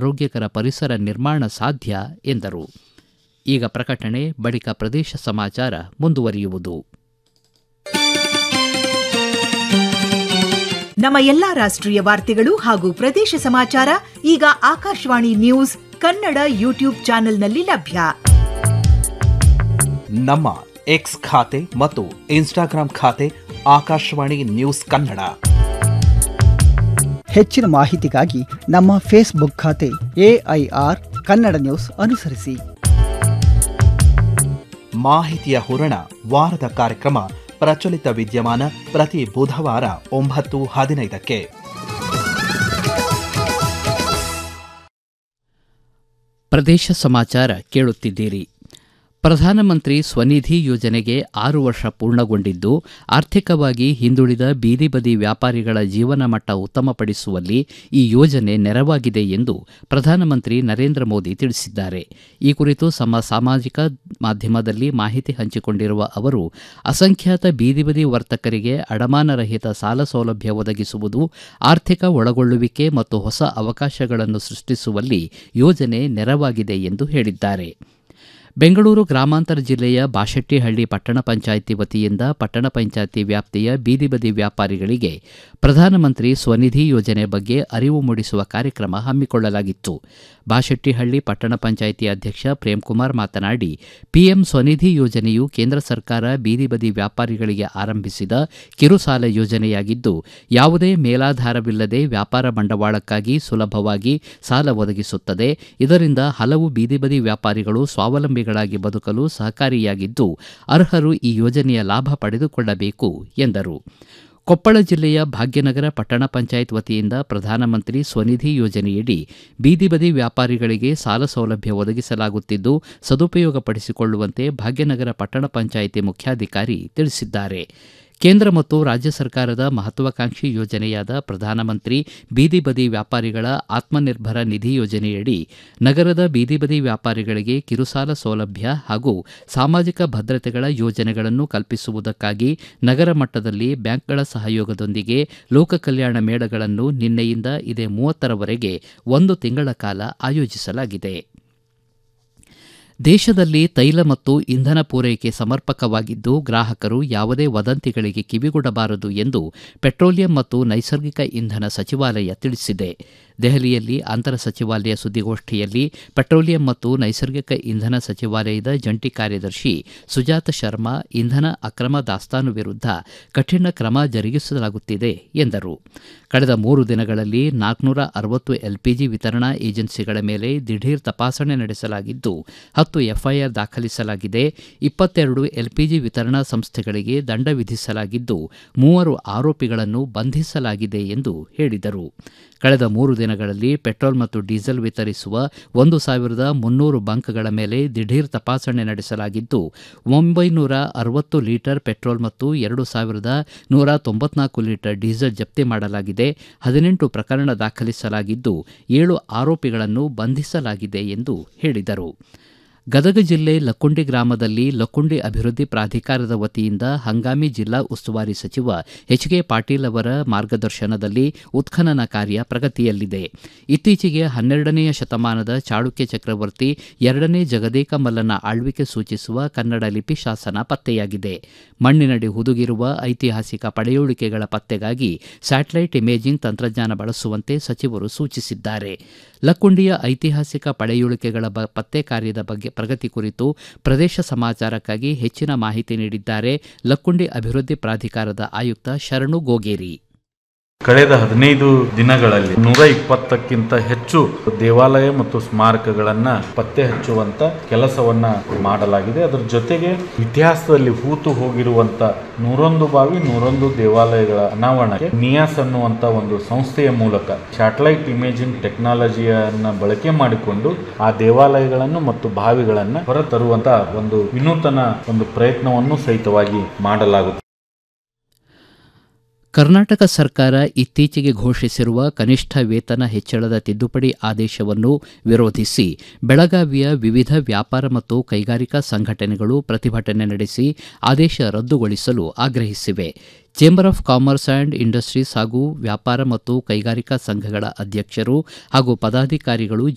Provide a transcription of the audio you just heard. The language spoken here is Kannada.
ಆರೋಗ್ಯಕರ ಪರಿಸರ ನಿರ್ಮಾಣ ಸಾಧ್ಯ ಎಂದರು ಈಗ ಪ್ರಕಟಣೆ ಬಳಿಕ ಪ್ರದೇಶ ಸಮಾಚಾರ ಮುಂದುವರಿಯುವುದು ನಮ್ಮ ಎಲ್ಲಾ ರಾಷ್ಟ್ರೀಯ ವಾರ್ತೆಗಳು ಹಾಗೂ ಪ್ರದೇಶ ಸಮಾಚಾರ ಈಗ ಆಕಾಶವಾಣಿ ನ್ಯೂಸ್ ಕನ್ನಡ ಯೂಟ್ಯೂಬ್ ಚಾನೆಲ್ನಲ್ಲಿ ಲಭ್ಯ ನಮ್ಮ ಎಕ್ಸ್ ಖಾತೆ ಮತ್ತು ಇನ್ಸ್ಟಾಗ್ರಾಂ ಖಾತೆ ಆಕಾಶವಾಣಿ ನ್ಯೂಸ್ ಕನ್ನಡ ಹೆಚ್ಚಿನ ಮಾಹಿತಿಗಾಗಿ ನಮ್ಮ ಫೇಸ್ಬುಕ್ ಖಾತೆ ಎಐಆರ್ ಕನ್ನಡ ನ್ಯೂಸ್ ಅನುಸರಿಸಿ ಮಾಹಿತಿಯ ಹೂರಣ ವಾರದ ಕಾರ್ಯಕ್ರಮ ಪ್ರಚಲಿತ ವಿದ್ಯಮಾನ ಪ್ರತಿ ಬುಧವಾರ ಒಂಬತ್ತು ಹದಿನೈದಕ್ಕೆ ಪ್ರದೇಶ ಸಮಾಚಾರ ಕೇಳುತ್ತಿದ್ದೀರಿ ಪ್ರಧಾನಮಂತ್ರಿ ಸ್ವನಿಧಿ ಯೋಜನೆಗೆ ಆರು ವರ್ಷ ಪೂರ್ಣಗೊಂಡಿದ್ದು ಆರ್ಥಿಕವಾಗಿ ಹಿಂದುಳಿದ ಬೀದಿ ಬದಿ ವ್ಯಾಪಾರಿಗಳ ಜೀವನ ಮಟ್ಟ ಉತ್ತಮಪಡಿಸುವಲ್ಲಿ ಈ ಯೋಜನೆ ನೆರವಾಗಿದೆ ಎಂದು ಪ್ರಧಾನಮಂತ್ರಿ ನರೇಂದ್ರ ಮೋದಿ ತಿಳಿಸಿದ್ದಾರೆ ಈ ಕುರಿತು ತಮ್ಮ ಸಾಮಾಜಿಕ ಮಾಧ್ಯಮದಲ್ಲಿ ಮಾಹಿತಿ ಹಂಚಿಕೊಂಡಿರುವ ಅವರು ಅಸಂಖ್ಯಾತ ಬೀದಿ ಬದಿ ವರ್ತಕರಿಗೆ ಅಡಮಾನರಹಿತ ಸಾಲ ಸೌಲಭ್ಯ ಒದಗಿಸುವುದು ಆರ್ಥಿಕ ಒಳಗೊಳ್ಳುವಿಕೆ ಮತ್ತು ಹೊಸ ಅವಕಾಶಗಳನ್ನು ಸೃಷ್ಟಿಸುವಲ್ಲಿ ಯೋಜನೆ ನೆರವಾಗಿದೆ ಎಂದು ಹೇಳಿದ್ದಾರೆ ಬೆಂಗಳೂರು ಗ್ರಾಮಾಂತರ ಜಿಲ್ಲೆಯ ಬಾಶೆಟ್ಟಿಹಳ್ಳಿ ಪಟ್ಟಣ ಪಂಚಾಯಿತಿ ವತಿಯಿಂದ ಪಟ್ಟಣ ಪಂಚಾಯಿತಿ ವ್ಯಾಪ್ತಿಯ ಬೀದಿ ಬದಿ ವ್ಯಾಪಾರಿಗಳಿಗೆ ಪ್ರಧಾನಮಂತ್ರಿ ಸ್ವನಿಧಿ ಯೋಜನೆ ಬಗ್ಗೆ ಅರಿವು ಮೂಡಿಸುವ ಕಾರ್ಯಕ್ರಮ ಹಮ್ಮಿಕೊಳ್ಳಲಾಗಿತ್ತು ಬಾಶೆಟ್ಟಿಹಳ್ಳಿ ಪಟ್ಟಣ ಪಂಚಾಯಿತಿ ಅಧ್ಯಕ್ಷ ಪ್ರೇಮ್ಕುಮಾರ್ ಮಾತನಾಡಿ ಪಿಎಂ ಸ್ವನಿಧಿ ಯೋಜನೆಯು ಕೇಂದ್ರ ಸರ್ಕಾರ ಬೀದಿ ಬದಿ ವ್ಯಾಪಾರಿಗಳಿಗೆ ಆರಂಭಿಸಿದ ಕಿರುಸಾಲ ಯೋಜನೆಯಾಗಿದ್ದು ಯಾವುದೇ ಮೇಲಾಧಾರವಿಲ್ಲದೆ ವ್ಯಾಪಾರ ಬಂಡವಾಳಕ್ಕಾಗಿ ಸುಲಭವಾಗಿ ಸಾಲ ಒದಗಿಸುತ್ತದೆ ಇದರಿಂದ ಹಲವು ಬೀದಿ ಬದಿ ವ್ಯಾಪಾರಿಗಳು ಸ್ವಾವಲಂಬಿಗಳಾಗಿ ಬದುಕಲು ಸಹಕಾರಿಯಾಗಿದ್ದು ಅರ್ಹರು ಈ ಯೋಜನೆಯ ಲಾಭ ಪಡೆದುಕೊಳ್ಳಬೇಕು ಎಂದರು ಕೊಪ್ಪಳ ಜಿಲ್ಲೆಯ ಭಾಗ್ಯನಗರ ಪಟ್ಟಣ ಪಂಚಾಯತ್ ವತಿಯಿಂದ ಪ್ರಧಾನಮಂತ್ರಿ ಸ್ವನಿಧಿ ಯೋಜನೆಯಡಿ ಬೀದಿ ಬದಿ ವ್ಯಾಪಾರಿಗಳಿಗೆ ಸಾಲ ಸೌಲಭ್ಯ ಒದಗಿಸಲಾಗುತ್ತಿದ್ದು ಸದುಪಯೋಗಪಡಿಸಿಕೊಳ್ಳುವಂತೆ ಭಾಗ್ಯನಗರ ಪಟ್ಟಣ ಪಂಚಾಯಿತಿ ಮುಖ್ಯಾಧಿಕಾರಿ ತಿಳಿಸಿದ್ದಾರೆ ಕೇಂದ್ರ ಮತ್ತು ರಾಜ್ಯ ಸರ್ಕಾರದ ಮಹತ್ವಾಕಾಂಕ್ಷಿ ಯೋಜನೆಯಾದ ಪ್ರಧಾನಮಂತ್ರಿ ಬೀದಿ ಬದಿ ವ್ಯಾಪಾರಿಗಳ ಆತ್ಮನಿರ್ಭರ ನಿಧಿ ಯೋಜನೆಯಡಿ ನಗರದ ಬೀದಿ ಬದಿ ವ್ಯಾಪಾರಿಗಳಿಗೆ ಕಿರುಸಾಲ ಸೌಲಭ್ಯ ಹಾಗೂ ಸಾಮಾಜಿಕ ಭದ್ರತೆಗಳ ಯೋಜನೆಗಳನ್ನು ಕಲ್ಪಿಸುವುದಕ್ಕಾಗಿ ನಗರ ಮಟ್ಟದಲ್ಲಿ ಬ್ಯಾಂಕ್ಗಳ ಸಹಯೋಗದೊಂದಿಗೆ ಲೋಕ ಕಲ್ಯಾಣ ಮೇಳಗಳನ್ನು ನಿನ್ನೆಯಿಂದ ಇದೇ ಮೂವತ್ತರವರೆಗೆ ಒಂದು ತಿಂಗಳ ಕಾಲ ಆಯೋಜಿಸಲಾಗಿದೆ ದೇಶದಲ್ಲಿ ತೈಲ ಮತ್ತು ಇಂಧನ ಪೂರೈಕೆ ಸಮರ್ಪಕವಾಗಿದ್ದು ಗ್ರಾಹಕರು ಯಾವುದೇ ವದಂತಿಗಳಿಗೆ ಕಿವಿಗೊಡಬಾರದು ಎಂದು ಪೆಟ್ರೋಲಿಯಂ ಮತ್ತು ನೈಸರ್ಗಿಕ ಇಂಧನ ಸಚಿವಾಲಯ ತಿಳಿಸಿದೆ ದೆಹಲಿಯಲ್ಲಿ ಅಂತರ ಸಚಿವಾಲಯ ಸುದ್ದಿಗೋಷ್ಠಿಯಲ್ಲಿ ಪೆಟ್ರೋಲಿಯಂ ಮತ್ತು ನೈಸರ್ಗಿಕ ಇಂಧನ ಸಚಿವಾಲಯದ ಜಂಟಿ ಕಾರ್ಯದರ್ಶಿ ಸುಜಾತ ಶರ್ಮಾ ಇಂಧನ ಅಕ್ರಮ ದಾಸ್ತಾನು ವಿರುದ್ಧ ಕಠಿಣ ಕ್ರಮ ಜರುಗಿಸಲಾಗುತ್ತಿದೆ ಎಂದರು ಕಳೆದ ಮೂರು ದಿನಗಳಲ್ಲಿ ನಾಲ್ಕುನೂರ ಅರವತ್ತು ಎಲ್ಪಿಜಿ ವಿತರಣಾ ಏಜೆನ್ಸಿಗಳ ಮೇಲೆ ದಿಢೀರ್ ತಪಾಸಣೆ ನಡೆಸಲಾಗಿದ್ದು ಹತ್ತು ಎಫ್ಐಆರ್ ದಾಖಲಿಸಲಾಗಿದೆ ಇಪ್ಪತ್ತೆರಡು ಎಲ್ಪಿಜಿ ವಿತರಣಾ ಸಂಸ್ಥೆಗಳಿಗೆ ದಂಡ ವಿಧಿಸಲಾಗಿದ್ದು ಮೂವರು ಆರೋಪಿಗಳನ್ನು ಬಂಧಿಸಲಾಗಿದೆ ಎಂದು ಹೇಳಿದರು ಕಳೆದ ಮೂರು ದಿನಗಳಲ್ಲಿ ಪೆಟ್ರೋಲ್ ಮತ್ತು ಡೀಸೆಲ್ ವಿತರಿಸುವ ಒಂದು ಸಾವಿರದ ಮುನ್ನೂರು ಬಂಕ್ಗಳ ಮೇಲೆ ದಿಢೀರ್ ತಪಾಸಣೆ ನಡೆಸಲಾಗಿದ್ದು ಒಂಬೈನೂರ ಅರವತ್ತು ಲೀಟರ್ ಪೆಟ್ರೋಲ್ ಮತ್ತು ಎರಡು ಸಾವಿರದ ನೂರ ತೊಂಬತ್ನಾಲ್ಕು ಲೀಟರ್ ಡೀಸೆಲ್ ಜಪ್ತಿ ಮಾಡಲಾಗಿದೆ ಹದಿನೆಂಟು ಪ್ರಕರಣ ದಾಖಲಿಸಲಾಗಿದ್ದು ಏಳು ಆರೋಪಿಗಳನ್ನು ಬಂಧಿಸಲಾಗಿದೆ ಎಂದು ಹೇಳಿದರು ಗದಗ ಜಿಲ್ಲೆ ಲಕ್ಕುಂಡಿ ಗ್ರಾಮದಲ್ಲಿ ಲಕ್ಕುಂಡಿ ಅಭಿವೃದ್ಧಿ ಪ್ರಾಧಿಕಾರದ ವತಿಯಿಂದ ಹಂಗಾಮಿ ಜಿಲ್ಲಾ ಉಸ್ತುವಾರಿ ಸಚಿವ ಎಚ್ ಕೆ ಪಾಟೀಲ್ ಅವರ ಮಾರ್ಗದರ್ಶನದಲ್ಲಿ ಉತ್ಖನನ ಕಾರ್ಯ ಪ್ರಗತಿಯಲ್ಲಿದೆ ಇತ್ತೀಚೆಗೆ ಹನ್ನೆರಡನೆಯ ಶತಮಾನದ ಚಾಳುಕ್ಯ ಚಕ್ರವರ್ತಿ ಎರಡನೇ ಜಗದೇಕ ಮಲ್ಲನ ಆಳ್ವಿಕೆ ಸೂಚಿಸುವ ಕನ್ನಡ ಲಿಪಿ ಶಾಸನ ಪತ್ತೆಯಾಗಿದೆ ಮಣ್ಣಿನಡಿ ಹುದುಗಿರುವ ಐತಿಹಾಸಿಕ ಪಳೆಯುಳಿಕೆಗಳ ಪತ್ತೆಗಾಗಿ ಸ್ಯಾಟಲೈಟ್ ಇಮೇಜಿಂಗ್ ತಂತ್ರಜ್ಞಾನ ಬಳಸುವಂತೆ ಸಚಿವರು ಸೂಚಿಸಿದ್ದಾರೆ ಲಕ್ಕುಂಡಿಯ ಐತಿಹಾಸಿಕ ಪಳೆಯುಳಿಕೆಗಳ ಬ ಪತ್ತೆ ಕಾರ್ಯದ ಬಗ್ಗೆ ಪ್ರಗತಿ ಕುರಿತು ಪ್ರದೇಶ ಸಮಾಚಾರಕ್ಕಾಗಿ ಹೆಚ್ಚಿನ ಮಾಹಿತಿ ನೀಡಿದ್ದಾರೆ ಲಕ್ಕುಂಡಿ ಅಭಿವೃದ್ಧಿ ಪ್ರಾಧಿಕಾರದ ಆಯುಕ್ತ ಶರಣು ಗೋಗೇರಿ ಕಳೆದ ಹದಿನೈದು ದಿನಗಳಲ್ಲಿ ನೂರ ಇಪ್ಪತ್ತಕ್ಕಿಂತ ಹೆಚ್ಚು ದೇವಾಲಯ ಮತ್ತು ಸ್ಮಾರಕಗಳನ್ನ ಪತ್ತೆ ಹಚ್ಚುವಂತ ಕೆಲಸವನ್ನ ಮಾಡಲಾಗಿದೆ ಅದರ ಜೊತೆಗೆ ಇತಿಹಾಸದಲ್ಲಿ ಹೂತು ಹೋಗಿರುವಂತ ನೂರೊಂದು ಬಾವಿ ನೂರೊಂದು ದೇವಾಲಯಗಳ ಅನಾವರಣಕ್ಕೆ ನಿಯಾಸ್ ಅನ್ನುವಂತ ಒಂದು ಸಂಸ್ಥೆಯ ಮೂಲಕ ಸ್ಯಾಟಲೈಟ್ ಇಮೇಜಿಂಗ್ ಟೆಕ್ನಾಲಜಿಯನ್ನ ಬಳಕೆ ಮಾಡಿಕೊಂಡು ಆ ದೇವಾಲಯಗಳನ್ನು ಮತ್ತು ಬಾವಿಗಳನ್ನ ಹೊರತರುವಂತ ಒಂದು ವಿನೂತನ ಒಂದು ಪ್ರಯತ್ನವನ್ನು ಸಹಿತವಾಗಿ ಮಾಡಲಾಗುತ್ತದೆ ಕರ್ನಾಟಕ ಸರ್ಕಾರ ಇತ್ತೀಚೆಗೆ ಘೋಷಿಸಿರುವ ಕನಿಷ್ಠ ವೇತನ ಹೆಚ್ಚಳದ ತಿದ್ದುಪಡಿ ಆದೇಶವನ್ನು ವಿರೋಧಿಸಿ ಬೆಳಗಾವಿಯ ವಿವಿಧ ವ್ಯಾಪಾರ ಮತ್ತು ಕೈಗಾರಿಕಾ ಸಂಘಟನೆಗಳು ಪ್ರತಿಭಟನೆ ನಡೆಸಿ ಆದೇಶ ರದ್ದುಗೊಳಿಸಲು ಆಗ್ರಹಿಸಿವೆ chamber of commerce and industries ಹಾಗೂ ವ್ಯಾಪಾರ ಮತ್ತು ಕೈಗಾರಿಕಾ ಸಂಘಗಳ ಅಧ್ಯಕ್ಷರು ಹಾಗೂ ಪದಾಧಿಕಾರಿಗಳು